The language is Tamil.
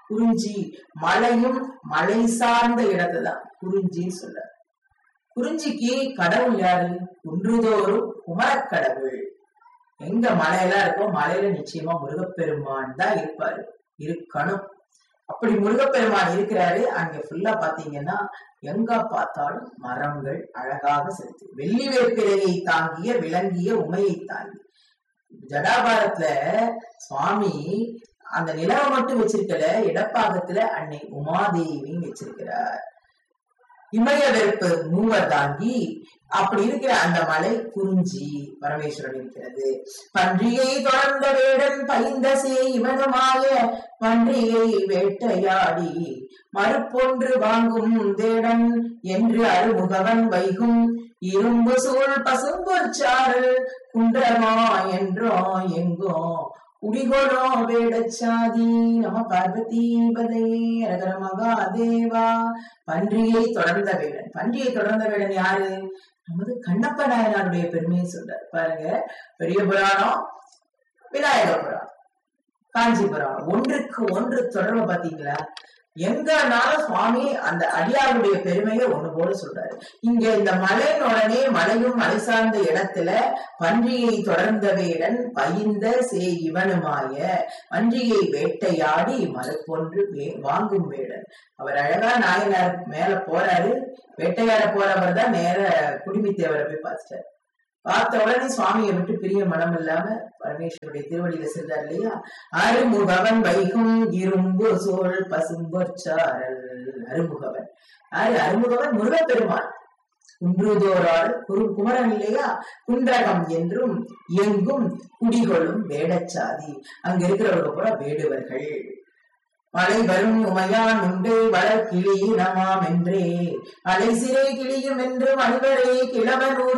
குறிஞ்சி மலையும் மலை சார்ந்த இடத்தை தான் குறிஞ்சின்னு சொல்றாரு குறிஞ்சிக்கு கடவுள் யாரு குன்றுதோறும் குமரக்கடவுள் எங்க மலையெல்லாம் இருக்கோ மலையில நிச்சயமா முருகப்பெருமான் தான் இருப்பாரு இருக்கணும் அப்படி முருகப்பெருமான் இருக்கிறாரு அங்க ஃபுல்லா பாத்தீங்கன்னா எங்க பார்த்தாலும் மரங்கள் அழகாக செலுத்து வெள்ளி வேப்பிலையை தாங்கிய விளங்கிய உமையை தாங்கி ஜடாபாரத்துல சுவாமி அந்த நிலவை மட்டும் வச்சிருக்கல இடப்பாகத்துல அன்னை உமாதேவியும் வச்சிருக்கிறார் இமய வெறுப்பு மூவர் தாங்கி அப்படி இருக்கிற அந்த மலை குறிஞ்சி பரமேஸ்வரன் இருக்கிறது பன்றியை தொடர்ந்த வேடன் பைந்த சே இவனுமாய பன்றியை வேட்டையாடி மறுப்பொன்று வாங்கும் தேடன் என்று அருமுகவன் வைகும் இரும்பு சூழ் பசும்பொற்சாரல் குன்றமா என்றோ எங்கோ குடிகொடோ வேடச்சாதி நம பார்வதி பதே ரகர மகாதேவா பன்றியை தொடர்ந்த வேடன் பன்றியை தொடர்ந்த வேடன் யாரு நமது கண்ணப்ப நாயனாருடைய பெருமையை சொல்றார் பாருங்க பெரிய புராணம் விநாயக புராணம் காஞ்சி புராணம் ஒன்றுக்கு ஒன்று தொடர்பு பாத்தீங்களா எங்கனாலும் சுவாமி அந்த அடியாருடைய பெருமையை ஒண்ணு போல சொல்றாரு இங்க இந்த மலையின் உடனே மலையும் மலை சார்ந்த இடத்துல பன்றியை தொடர்ந்த வேடன் பயிந்த சே இவனுமாய பன்றியை வேட்டையாடி மறுப்பொன்று வே- வாங்கும் வேடன் அவர் அழகா நாயனார் மேல போறாரு வேட்டையாட போறவர் தான் நேர குடிமித்தேவரை போய் பார்த்துட்டாரு பார்த்த உடனே சுவாமியை விட்டு பிரிய மனம் இல்லாம பரமேஸ்வருடைய திருவடியில சென்றார் இல்லையா அருமுகவன் வைகும் இரும்பு சோழ் பசும்பொற்சாரல் அருமுகவன் யாரு அருமுகவன் முருகப்பெருமான் குன்றுதோரால் குரு குமரன் இல்லையா குன்றகம் என்றும் எங்கும் குடிகொள்ளும் வேடச்சாதி அங்க இருக்கிறவங்க பூரா வேடுவர்கள் மழை வரும் உமையான் உண்டு வளர் கிளி நமாம் என்றே அலை சிறை கிளியும் என்று மனிதரே கிழவனூர்